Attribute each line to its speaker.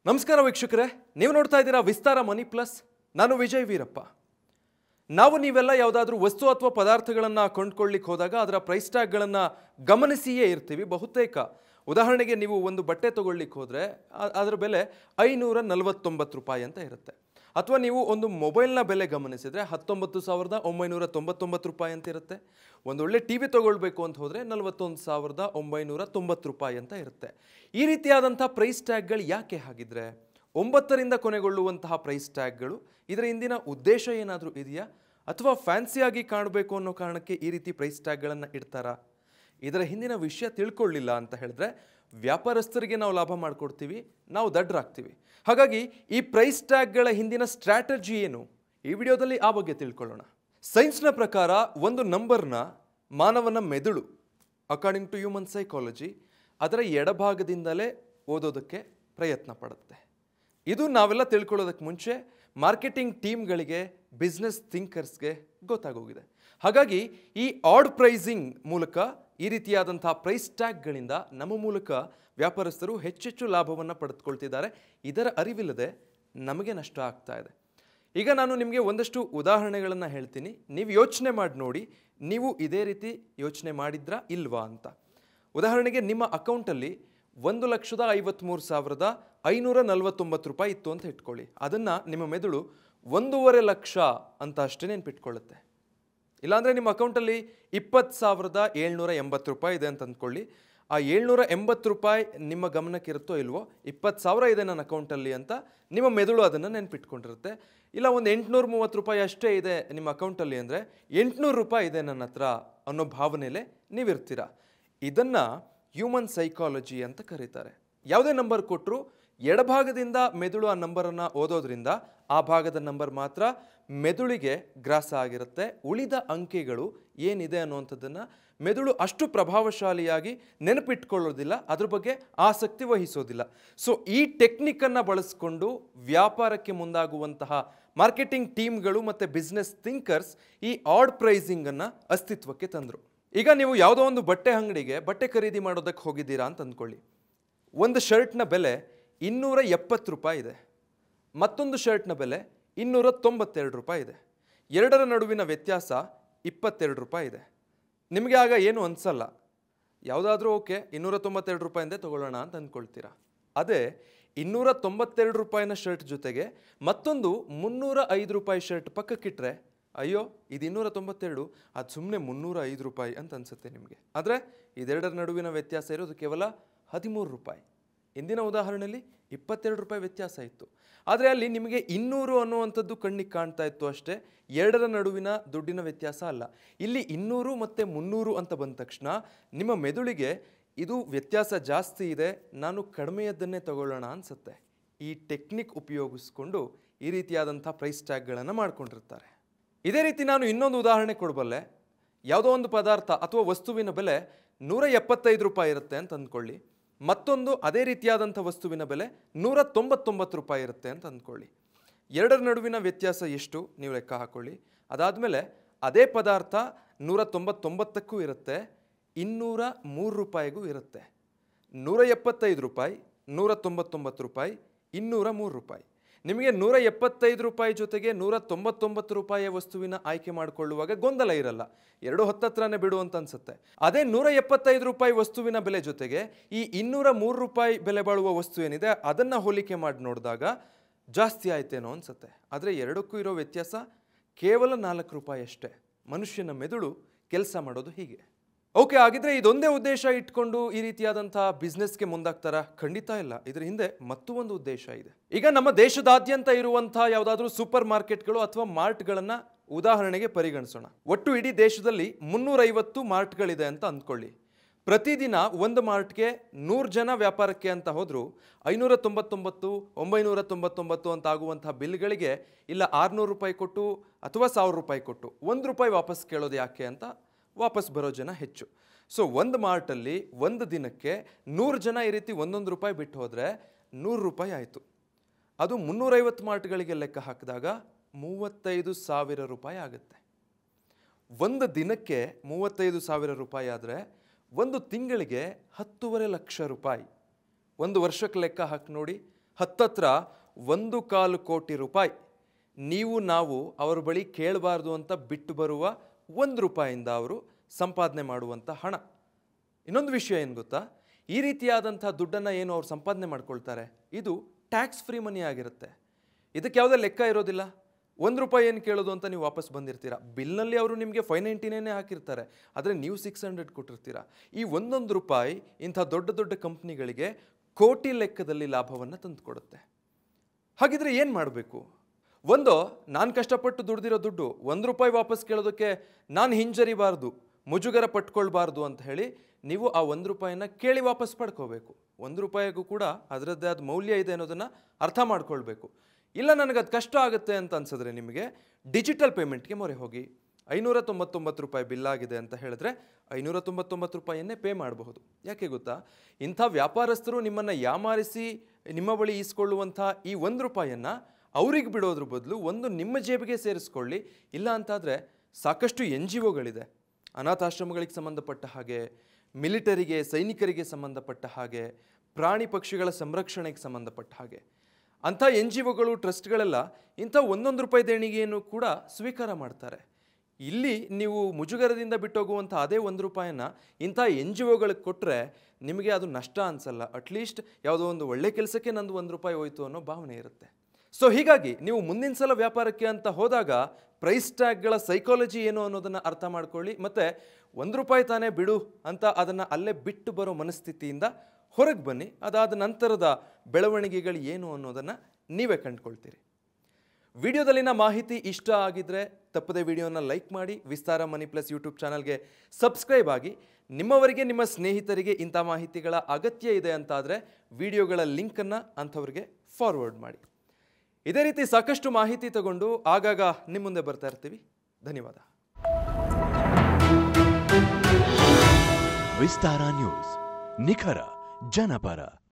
Speaker 1: ನಮಸ್ಕಾರ ವೀಕ್ಷಕರೇ ನೀವು ನೋಡ್ತಾ ಇದ್ದೀರಾ ವಿಸ್ತಾರ ಮನಿ ಪ್ಲಸ್ ನಾನು ವಿಜಯ್ ವೀರಪ್ಪ ನಾವು ನೀವೆಲ್ಲ ಯಾವುದಾದ್ರೂ ವಸ್ತು ಅಥವಾ ಪದಾರ್ಥಗಳನ್ನು ಕೊಂಡ್ಕೊಳ್ಳಿಕ್ಕೆ ಹೋದಾಗ ಅದರ ಪ್ರೈಸ್ ಟ್ಯಾಗ್ಗಳನ್ನು ಗಮನಿಸಿಯೇ ಇರ್ತೀವಿ ಬಹುತೇಕ ಉದಾಹರಣೆಗೆ ನೀವು ಒಂದು ಬಟ್ಟೆ ತಗೊಳ್ಳಿಕ್ಕೆ ಹೋದರೆ ಅದರ ಬೆಲೆ ಐನೂರ ನಲವತ್ತೊಂಬತ್ತು ರೂಪಾಯಿ ಅಂತ ಇರುತ್ತೆ ಅಥವಾ ನೀವು ಒಂದು ಮೊಬೈಲ್ನ ಬೆಲೆ ಗಮನಿಸಿದರೆ ಹತ್ತೊಂಬತ್ತು ಸಾವಿರದ ಒಂಬೈನೂರ ತೊಂಬತ್ತೊಂಬತ್ತು ರೂಪಾಯಿ ಅಂತ ಇರುತ್ತೆ ಒಂದು ಒಳ್ಳೆ ಟಿ ವಿ ತೊಗೊಳ್ಬೇಕು ಅಂತ ಹೋದರೆ ನಲವತ್ತೊಂದು ಸಾವಿರದ ಒಂಬೈನೂರ ತೊಂಬತ್ತು ರೂಪಾಯಿ ಅಂತ ಇರುತ್ತೆ ಈ ರೀತಿಯಾದಂಥ ಪ್ರೈಸ್ ಟ್ಯಾಗ್ಗಳು ಯಾಕೆ ಹಾಗಿದ್ರೆ ಒಂಬತ್ತರಿಂದ ಕೊನೆಗೊಳ್ಳುವಂತಹ ಪ್ರೈಸ್ ಟ್ಯಾಗ್ಗಳು ಇದರ ಹಿಂದಿನ ಉದ್ದೇಶ ಏನಾದರೂ ಇದೆಯಾ ಅಥವಾ ಫ್ಯಾನ್ಸಿಯಾಗಿ ಕಾಣಬೇಕು ಅನ್ನೋ ಕಾರಣಕ್ಕೆ ಈ ರೀತಿ ಪ್ರೈಸ್ ಟ್ಯಾಗ್ಗಳನ್ನು ಇಡ್ತಾರಾ ಇದರ ಹಿಂದಿನ ವಿಷಯ ತಿಳ್ಕೊಳ್ಳಿಲ್ಲ ಅಂತ ಹೇಳಿದ್ರೆ ವ್ಯಾಪಾರಸ್ಥರಿಗೆ ನಾವು ಲಾಭ ಮಾಡಿಕೊಡ್ತೀವಿ ನಾವು ದಡ್ಡರಾಗ್ತೀವಿ ಹಾಗಾಗಿ ಈ ಪ್ರೈಸ್ ಟ್ಯಾಗ್ಗಳ ಹಿಂದಿನ ಸ್ಟ್ರಾಟಜಿ ಏನು ಈ ವಿಡಿಯೋದಲ್ಲಿ ಆ ಬಗ್ಗೆ ತಿಳ್ಕೊಳ್ಳೋಣ ಸೈನ್ಸ್ನ ಪ್ರಕಾರ ಒಂದು ನಂಬರ್ನ ಮಾನವನ ಮೆದುಳು ಅಕಾರ್ಡಿಂಗ್ ಟು ಹ್ಯೂಮನ್ ಸೈಕಾಲಜಿ ಅದರ ಎಡಭಾಗದಿಂದಲೇ ಓದೋದಕ್ಕೆ ಪ್ರಯತ್ನ ಪಡುತ್ತೆ ಇದು ನಾವೆಲ್ಲ ತಿಳ್ಕೊಳ್ಳೋದಕ್ಕೆ ಮುಂಚೆ ಮಾರ್ಕೆಟಿಂಗ್ ಟೀಮ್ಗಳಿಗೆ ಬಿಸ್ನೆಸ್ ಥಿಂಕರ್ಸ್ಗೆ ಗೊತ್ತಾಗೋಗಿದೆ ಹಾಗಾಗಿ ಈ ಆಡ್ ಪ್ರೈಸಿಂಗ್ ಮೂಲಕ ಈ ರೀತಿಯಾದಂಥ ಪ್ರೈಸ್ ಟ್ಯಾಗ್ಗಳಿಂದ ನಮ್ಮ ಮೂಲಕ ವ್ಯಾಪಾರಸ್ಥರು ಹೆಚ್ಚೆಚ್ಚು ಲಾಭವನ್ನು ಪಡೆದುಕೊಳ್ತಿದ್ದಾರೆ ಇದರ ಅರಿವಿಲ್ಲದೆ ನಮಗೆ ನಷ್ಟ ಆಗ್ತಾ ಇದೆ ಈಗ ನಾನು ನಿಮಗೆ ಒಂದಷ್ಟು ಉದಾಹರಣೆಗಳನ್ನು ಹೇಳ್ತೀನಿ ನೀವು ಯೋಚನೆ ಮಾಡಿ ನೋಡಿ ನೀವು ಇದೇ ರೀತಿ ಯೋಚನೆ ಮಾಡಿದ್ರಾ ಇಲ್ವಾ ಅಂತ ಉದಾಹರಣೆಗೆ ನಿಮ್ಮ ಅಕೌಂಟಲ್ಲಿ ಒಂದು ಲಕ್ಷದ ಐವತ್ತ್ಮೂರು ಸಾವಿರದ ಐನೂರ ನಲವತ್ತೊಂಬತ್ತು ರೂಪಾಯಿ ಇತ್ತು ಅಂತ ಇಟ್ಕೊಳ್ಳಿ ಅದನ್ನು ನಿಮ್ಮ ಮೆದುಳು ಒಂದೂವರೆ ಲಕ್ಷ ಅಂತ ಅಷ್ಟೇ ನೆನ್ಪಿಟ್ಕೊಳ್ಳುತ್ತೆ ಇಲ್ಲಾಂದರೆ ನಿಮ್ಮ ಅಕೌಂಟಲ್ಲಿ ಇಪ್ಪತ್ತು ಸಾವಿರದ ಏಳ್ನೂರ ಎಂಬತ್ತು ರೂಪಾಯಿ ಇದೆ ಅಂತ ಅಂದ್ಕೊಳ್ಳಿ ಆ ಏಳ್ನೂರ ಎಂಬತ್ತು ರೂಪಾಯಿ ನಿಮ್ಮ ಗಮನಕ್ಕೆ ಇರುತ್ತೋ ಇಲ್ವೋ ಇಪ್ಪತ್ತು ಸಾವಿರ ಇದೆ ನನ್ನ ಅಕೌಂಟಲ್ಲಿ ಅಂತ ನಿಮ್ಮ ಮೆದುಳು ಅದನ್ನು ನೆನ್ಪಿಟ್ಕೊಂಡಿರುತ್ತೆ ಇಲ್ಲ ಒಂದು ಎಂಟುನೂರ ಮೂವತ್ತು ರೂಪಾಯಿ ಅಷ್ಟೇ ಇದೆ ನಿಮ್ಮ ಅಕೌಂಟಲ್ಲಿ ಅಂದರೆ ಎಂಟುನೂರು ರೂಪಾಯಿ ಇದೆ ನನ್ನ ಹತ್ರ ಅನ್ನೋ ಭಾವನೆಯಲ್ಲೇ ನೀವಿರ್ತೀರ ಇದನ್ನು ಹ್ಯೂಮನ್ ಸೈಕಾಲಜಿ ಅಂತ ಕರೀತಾರೆ ಯಾವುದೇ ನಂಬರ್ ಕೊಟ್ಟರು ಎಡಭಾಗದಿಂದ ಮೆದುಳು ಆ ನಂಬರನ್ನು ಓದೋದ್ರಿಂದ ಆ ಭಾಗದ ನಂಬರ್ ಮಾತ್ರ ಮೆದುಳಿಗೆ ಗ್ರಾಸ ಆಗಿರುತ್ತೆ ಉಳಿದ ಅಂಕೆಗಳು ಏನಿದೆ ಅನ್ನುವಂಥದ್ದನ್ನು ಮೆದುಳು ಅಷ್ಟು ಪ್ರಭಾವಶಾಲಿಯಾಗಿ ನೆನಪಿಟ್ಕೊಳ್ಳೋದಿಲ್ಲ ಅದ್ರ ಬಗ್ಗೆ ಆಸಕ್ತಿ ವಹಿಸೋದಿಲ್ಲ ಸೊ ಈ ಟೆಕ್ನಿಕ್ಕನ್ನು ಬಳಸ್ಕೊಂಡು ವ್ಯಾಪಾರಕ್ಕೆ ಮುಂದಾಗುವಂತಹ ಮಾರ್ಕೆಟಿಂಗ್ ಟೀಮ್ಗಳು ಮತ್ತು ಬಿಸ್ನೆಸ್ ಥಿಂಕರ್ಸ್ ಈ ಆಡ್ ಪ್ರೈಸಿಂಗನ್ನು ಅಸ್ತಿತ್ವಕ್ಕೆ ತಂದರು ಈಗ ನೀವು ಯಾವುದೋ ಒಂದು ಬಟ್ಟೆ ಅಂಗಡಿಗೆ ಬಟ್ಟೆ ಖರೀದಿ ಮಾಡೋದಕ್ಕೆ ಹೋಗಿದ್ದೀರಾ ಅಂತ ಅಂದ್ಕೊಳ್ಳಿ ಒಂದು ಶರ್ಟ್ನ ಬೆಲೆ ಇನ್ನೂರ ಎಪ್ಪತ್ತು ರೂಪಾಯಿ ಇದೆ ಮತ್ತೊಂದು ಶರ್ಟ್ನ ಬೆಲೆ ಇನ್ನೂರ ತೊಂಬತ್ತೆರಡು ರೂಪಾಯಿ ಇದೆ ಎರಡರ ನಡುವಿನ ವ್ಯತ್ಯಾಸ ಇಪ್ಪತ್ತೆರಡು ರೂಪಾಯಿ ಇದೆ ನಿಮಗೆ ಆಗ ಏನು ಅನಿಸಲ್ಲ ಯಾವುದಾದ್ರೂ ಓಕೆ ಇನ್ನೂರ ತೊಂಬತ್ತೆರಡು ರೂಪಾಯಿಂದೇ ತೊಗೊಳ್ಳೋಣ ಅಂತ ಅಂದ್ಕೊಳ್ತೀರಾ ಅದೇ ಇನ್ನೂರ ತೊಂಬತ್ತೆರಡು ರೂಪಾಯಿನ ಶರ್ಟ್ ಜೊತೆಗೆ ಮತ್ತೊಂದು ಮುನ್ನೂರ ಐದು ರೂಪಾಯಿ ಶರ್ಟ್ ಪಕ್ಕಕ್ಕಿಟ್ರೆ ಅಯ್ಯೋ ಇದು ಇನ್ನೂರ ತೊಂಬತ್ತೆರಡು ಅದು ಸುಮ್ಮನೆ ಮುನ್ನೂರ ಐದು ರೂಪಾಯಿ ಅಂತ ಅನಿಸುತ್ತೆ ನಿಮಗೆ ಆದರೆ ಇದೆರಡರ ನಡುವಿನ ವ್ಯತ್ಯಾಸ ಇರೋದು ಕೇವಲ ಹದಿಮೂರು ರೂಪಾಯಿ ಇಂದಿನ ಉದಾಹರಣೆಯಲ್ಲಿ ಇಪ್ಪತ್ತೆರಡು ರೂಪಾಯಿ ವ್ಯತ್ಯಾಸ ಇತ್ತು ಆದರೆ ಅಲ್ಲಿ ನಿಮಗೆ ಇನ್ನೂರು ಅನ್ನುವಂಥದ್ದು ಕಣ್ಣಿಗೆ ಕಾಣ್ತಾ ಇತ್ತು ಅಷ್ಟೇ ಎರಡರ ನಡುವಿನ ದುಡ್ಡಿನ ವ್ಯತ್ಯಾಸ ಅಲ್ಲ ಇಲ್ಲಿ ಇನ್ನೂರು ಮತ್ತು ಮುನ್ನೂರು ಅಂತ ಬಂದ ತಕ್ಷಣ ನಿಮ್ಮ ಮೆದುಳಿಗೆ ಇದು ವ್ಯತ್ಯಾಸ ಜಾಸ್ತಿ ಇದೆ ನಾನು ಕಡಿಮೆಯದ್ದನ್ನೇ ತಗೊಳ್ಳೋಣ ಅನಿಸುತ್ತೆ ಈ ಟೆಕ್ನಿಕ್ ಉಪಯೋಗಿಸ್ಕೊಂಡು ಈ ರೀತಿಯಾದಂಥ ಪ್ರೈಸ್ ಟ್ಯಾಗ್ಗಳನ್ನು ಮಾಡ್ಕೊಂಡಿರ್ತಾರೆ ಇದೇ ರೀತಿ ನಾನು ಇನ್ನೊಂದು ಉದಾಹರಣೆ ಕೊಡಬಲ್ಲೆ ಯಾವುದೋ ಒಂದು ಪದಾರ್ಥ ಅಥವಾ ವಸ್ತುವಿನ ಬೆಲೆ ನೂರ ಎಪ್ಪತ್ತೈದು ರೂಪಾಯಿ ಇರುತ್ತೆ ಅಂತ ಅಂದ್ಕೊಳ್ಳಿ ಮತ್ತೊಂದು ಅದೇ ರೀತಿಯಾದಂಥ ವಸ್ತುವಿನ ಬೆಲೆ ನೂರ ತೊಂಬತ್ತೊಂಬತ್ತು ರೂಪಾಯಿ ಇರುತ್ತೆ ಅಂತ ಅಂದ್ಕೊಳ್ಳಿ ಎರಡರ ನಡುವಿನ ವ್ಯತ್ಯಾಸ ಎಷ್ಟು ನೀವು ಲೆಕ್ಕ ಹಾಕ್ಕೊಳ್ಳಿ ಅದಾದಮೇಲೆ ಅದೇ ಪದಾರ್ಥ ನೂರ ತೊಂಬತ್ತೊಂಬತ್ತಕ್ಕೂ ಇರುತ್ತೆ ಇನ್ನೂರ ಮೂರು ರೂಪಾಯಿಗೂ ಇರುತ್ತೆ ನೂರ ಎಪ್ಪತ್ತೈದು ರೂಪಾಯಿ ನೂರ ತೊಂಬತ್ತೊಂಬತ್ತು ರೂಪಾಯಿ ಇನ್ನೂರ ಮೂರು ರೂಪಾಯಿ ನಿಮಗೆ ನೂರ ಎಪ್ಪತ್ತೈದು ರೂಪಾಯಿ ಜೊತೆಗೆ ನೂರ ತೊಂಬತ್ತೊಂಬತ್ತು ರೂಪಾಯಿಯ ವಸ್ತುವಿನ ಆಯ್ಕೆ ಮಾಡಿಕೊಳ್ಳುವಾಗ ಗೊಂದಲ ಇರಲ್ಲ ಎರಡು ಹತ್ತತ್ರನೇ ಬಿಡು ಅಂತ ಅನ್ಸುತ್ತೆ ಅದೇ ನೂರ ಎಪ್ಪತ್ತೈದು ರೂಪಾಯಿ ವಸ್ತುವಿನ ಬೆಲೆ ಜೊತೆಗೆ ಈ ಇನ್ನೂರ ಮೂರು ರೂಪಾಯಿ ಬೆಲೆ ಬಾಳುವ ವಸ್ತು ಏನಿದೆ ಅದನ್ನು ಹೋಲಿಕೆ ಮಾಡಿ ನೋಡಿದಾಗ ಜಾಸ್ತಿ ಆಯ್ತೇನೋ ಅನ್ಸುತ್ತೆ ಆದರೆ ಎರಡಕ್ಕೂ ಇರೋ ವ್ಯತ್ಯಾಸ ಕೇವಲ ನಾಲ್ಕು ರೂಪಾಯಿ ಅಷ್ಟೇ ಮನುಷ್ಯನ ಮೆದುಳು ಕೆಲಸ ಮಾಡೋದು ಹೀಗೆ ಓಕೆ ಹಾಗಿದ್ರೆ ಇದೊಂದೇ ಉದ್ದೇಶ ಇಟ್ಕೊಂಡು ಈ ರೀತಿಯಾದಂಥ ಬಿಸ್ನೆಸ್ಗೆ ಮುಂದಾಗ್ತಾರ ಖಂಡಿತ ಇಲ್ಲ ಇದ್ರ ಹಿಂದೆ ಮತ್ತೂ ಒಂದು ಉದ್ದೇಶ ಇದೆ ಈಗ ನಮ್ಮ ದೇಶದಾದ್ಯಂತ ಇರುವಂಥ ಯಾವುದಾದ್ರೂ ಸೂಪರ್ ಮಾರ್ಕೆಟ್ಗಳು ಅಥವಾ ಮಾರ್ಟ್ಗಳನ್ನು ಉದಾಹರಣೆಗೆ ಪರಿಗಣಿಸೋಣ ಒಟ್ಟು ಇಡೀ ದೇಶದಲ್ಲಿ ಮುನ್ನೂರೈವತ್ತು ಮಾರ್ಟ್ಗಳಿದೆ ಅಂತ ಅಂದ್ಕೊಳ್ಳಿ ಪ್ರತಿದಿನ ಒಂದು ಮಾರ್ಟ್ಗೆ ನೂರು ಜನ ವ್ಯಾಪಾರಕ್ಕೆ ಅಂತ ಹೋದರೂ ಐನೂರ ತೊಂಬತ್ತೊಂಬತ್ತು ಒಂಬೈನೂರ ತೊಂಬತ್ತೊಂಬತ್ತು ಅಂತ ಆಗುವಂತಹ ಬಿಲ್ಗಳಿಗೆ ಇಲ್ಲ ಆರುನೂರು ರೂಪಾಯಿ ಕೊಟ್ಟು ಅಥವಾ ಸಾವಿರ ರೂಪಾಯಿ ಕೊಟ್ಟು ಒಂದು ರೂಪಾಯಿ ವಾಪಸ್ ಕೇಳೋದು ಯಾಕೆ ಅಂತ ವಾಪಸ್ ಬರೋ ಜನ ಹೆಚ್ಚು ಸೊ ಒಂದು ಮಾರ್ಟಲ್ಲಿ ಒಂದು ದಿನಕ್ಕೆ ನೂರು ಜನ ಈ ರೀತಿ ಒಂದೊಂದು ರೂಪಾಯಿ ಬಿಟ್ಟು ಹೋದರೆ ನೂರು ರೂಪಾಯಿ ಆಯಿತು ಅದು ಮುನ್ನೂರೈವತ್ತು ಮಾರ್ಟ್ಗಳಿಗೆ ಲೆಕ್ಕ ಹಾಕಿದಾಗ ಮೂವತ್ತೈದು ಸಾವಿರ ರೂಪಾಯಿ ಆಗುತ್ತೆ ಒಂದು ದಿನಕ್ಕೆ ಮೂವತ್ತೈದು ಸಾವಿರ ರೂಪಾಯಿ ಆದರೆ ಒಂದು ತಿಂಗಳಿಗೆ ಹತ್ತೂವರೆ ಲಕ್ಷ ರೂಪಾಯಿ ಒಂದು ವರ್ಷಕ್ಕೆ ಲೆಕ್ಕ ಹಾಕಿ ನೋಡಿ ಹತ್ತತ್ರ ಒಂದು ಕಾಲು ಕೋಟಿ ರೂಪಾಯಿ ನೀವು ನಾವು ಅವರ ಬಳಿ ಕೇಳಬಾರ್ದು ಅಂತ ಬಿಟ್ಟು ಬರುವ ಒಂದು ರೂಪಾಯಿಂದ ಅವರು ಸಂಪಾದನೆ ಮಾಡುವಂಥ ಹಣ ಇನ್ನೊಂದು ವಿಷಯ ಏನು ಗೊತ್ತಾ ಈ ರೀತಿಯಾದಂಥ ದುಡ್ಡನ್ನು ಏನು ಅವ್ರು ಸಂಪಾದನೆ ಮಾಡ್ಕೊಳ್ತಾರೆ ಇದು ಟ್ಯಾಕ್ಸ್ ಫ್ರೀ ಮನಿ ಆಗಿರುತ್ತೆ ಇದಕ್ಕೆ ಯಾವುದೇ ಲೆಕ್ಕ ಇರೋದಿಲ್ಲ ಒಂದು ರೂಪಾಯಿ ಏನು ಕೇಳೋದು ಅಂತ ನೀವು ವಾಪಸ್ ಬಂದಿರ್ತೀರಾ ಬಿಲ್ನಲ್ಲಿ ಅವರು ನಿಮಗೆ ಫೈವ್ ನೈಂಟಿನೇ ಹಾಕಿರ್ತಾರೆ ಆದರೆ ನೀವು ಸಿಕ್ಸ್ ಹಂಡ್ರೆಡ್ ಕೊಟ್ಟಿರ್ತೀರಾ ಈ ಒಂದೊಂದು ರೂಪಾಯಿ ಇಂಥ ದೊಡ್ಡ ದೊಡ್ಡ ಕಂಪ್ನಿಗಳಿಗೆ ಕೋಟಿ ಲೆಕ್ಕದಲ್ಲಿ ಲಾಭವನ್ನು ತಂದುಕೊಡುತ್ತೆ ಹಾಗಿದ್ರೆ ಏನು ಮಾಡಬೇಕು ಒಂದು ನಾನು ಕಷ್ಟಪಟ್ಟು ದುಡ್ದಿರೋ ದುಡ್ಡು ಒಂದು ರೂಪಾಯಿ ವಾಪಸ್ ಕೇಳೋದಕ್ಕೆ ನಾನು ಹಿಂಜರಿಬಾರ್ದು ಮುಜುಗರ ಪಟ್ಕೊಳ್ಬಾರ್ದು ಅಂತ ಹೇಳಿ ನೀವು ಆ ಒಂದು ರೂಪಾಯಿನ ಕೇಳಿ ವಾಪಸ್ ಪಡ್ಕೋಬೇಕು ಒಂದು ರೂಪಾಯಿಗೂ ಕೂಡ ಅದರದ್ದೇ ಆದ ಮೌಲ್ಯ ಇದೆ ಅನ್ನೋದನ್ನು ಅರ್ಥ ಮಾಡ್ಕೊಳ್ಬೇಕು ಇಲ್ಲ ನನಗೆ ಅದು ಕಷ್ಟ ಆಗುತ್ತೆ ಅಂತ ಅನ್ಸಿದ್ರೆ ನಿಮಗೆ ಡಿಜಿಟಲ್ ಪೇಮೆಂಟ್ಗೆ ಮೊರೆ ಹೋಗಿ ಐನೂರ ತೊಂಬತ್ತೊಂಬತ್ತು ರೂಪಾಯಿ ಬಿಲ್ ಆಗಿದೆ ಅಂತ ಹೇಳಿದ್ರೆ ಐನೂರ ತೊಂಬತ್ತೊಂಬತ್ತು ರೂಪಾಯಿಯನ್ನೇ ಪೇ ಮಾಡಬಹುದು ಯಾಕೆ ಗೊತ್ತಾ ಇಂಥ ವ್ಯಾಪಾರಸ್ಥರು ನಿಮ್ಮನ್ನು ಯಾಮಾರಿಸಿ ನಿಮ್ಮ ಬಳಿ ಈಸ್ಕೊಳ್ಳುವಂಥ ಈ ಒಂದು ರೂಪಾಯಿಯನ್ನು ಅವ್ರಿಗೆ ಬಿಡೋದ್ರ ಬದಲು ಒಂದು ನಿಮ್ಮ ಜೇಬಿಗೆ ಸೇರಿಸ್ಕೊಳ್ಳಿ ಇಲ್ಲ ಅಂತಾದರೆ ಸಾಕಷ್ಟು ಎನ್ ಜಿ ಒಗಳಿದೆ ಅನಾಥಾಶ್ರಮಗಳಿಗೆ ಸಂಬಂಧಪಟ್ಟ ಹಾಗೆ ಮಿಲಿಟರಿಗೆ ಸೈನಿಕರಿಗೆ ಸಂಬಂಧಪಟ್ಟ ಹಾಗೆ ಪ್ರಾಣಿ ಪಕ್ಷಿಗಳ ಸಂರಕ್ಷಣೆಗೆ ಸಂಬಂಧಪಟ್ಟ ಹಾಗೆ ಅಂಥ ಎನ್ ಜಿ ಒಗಳು ಟ್ರಸ್ಟ್ಗಳೆಲ್ಲ ಇಂಥ ಒಂದೊಂದು ರೂಪಾಯಿ ದೇಣಿಗೆಯನ್ನು ಕೂಡ ಸ್ವೀಕಾರ ಮಾಡ್ತಾರೆ ಇಲ್ಲಿ ನೀವು ಮುಜುಗರದಿಂದ ಬಿಟ್ಟೋಗುವಂಥ ಅದೇ ಒಂದು ರೂಪಾಯಿನ ಇಂಥ ಎನ್ ಜಿ ಒಗಳಿಗೆ ಕೊಟ್ಟರೆ ನಿಮಗೆ ಅದು ನಷ್ಟ ಅನ್ಸಲ್ಲ ಅಟ್ಲೀಸ್ಟ್ ಯಾವುದೋ ಒಂದು ಒಳ್ಳೆ ಕೆಲಸಕ್ಕೆ ನಂದು ಒಂದು ರೂಪಾಯಿ ಹೋಯ್ತು ಅನ್ನೋ ಭಾವನೆ ಇರುತ್ತೆ ಸೊ ಹೀಗಾಗಿ ನೀವು ಮುಂದಿನ ಸಲ ವ್ಯಾಪಾರಕ್ಕೆ ಅಂತ ಹೋದಾಗ ಪ್ರೈಸ್ ಟ್ಯಾಗ್ಗಳ ಸೈಕಾಲಜಿ ಏನು ಅನ್ನೋದನ್ನು ಅರ್ಥ ಮಾಡ್ಕೊಳ್ಳಿ ಮತ್ತು ಒಂದು ರೂಪಾಯಿ ತಾನೇ ಬಿಡು ಅಂತ ಅದನ್ನು ಅಲ್ಲೇ ಬಿಟ್ಟು ಬರೋ ಮನಸ್ಥಿತಿಯಿಂದ ಹೊರಗೆ ಬನ್ನಿ ಅದಾದ ನಂತರದ ಬೆಳವಣಿಗೆಗಳು ಏನು ಅನ್ನೋದನ್ನು ನೀವೇ ಕಂಡುಕೊಳ್ತೀರಿ ವಿಡಿಯೋದಲ್ಲಿನ ಮಾಹಿತಿ ಇಷ್ಟ ಆಗಿದ್ರೆ ತಪ್ಪದೆ ವಿಡಿಯೋನ ಲೈಕ್ ಮಾಡಿ ವಿಸ್ತಾರ ಮನಿ ಪ್ಲಸ್ ಯೂಟ್ಯೂಬ್ ಚಾನಲ್ಗೆ ಸಬ್ಸ್ಕ್ರೈಬ್ ಆಗಿ ನಿಮ್ಮವರಿಗೆ ನಿಮ್ಮ ಸ್ನೇಹಿತರಿಗೆ ಇಂಥ ಮಾಹಿತಿಗಳ ಅಗತ್ಯ ಇದೆ ಅಂತಾದರೆ ವಿಡಿಯೋಗಳ ಲಿಂಕನ್ನು ಅಂಥವ್ರಿಗೆ ಫಾರ್ವರ್ಡ್ ಮಾಡಿ ಇದೇ ರೀತಿ ಸಾಕಷ್ಟು ಮಾಹಿತಿ ತಗೊಂಡು ಆಗಾಗ ನಿಮ್ಮ ಮುಂದೆ ಬರ್ತಾ ಇರ್ತೀವಿ ಧನ್ಯವಾದ
Speaker 2: ವಿಸ್ತಾರ ನ್ಯೂಸ್ ನಿಖರ ಜನಪರ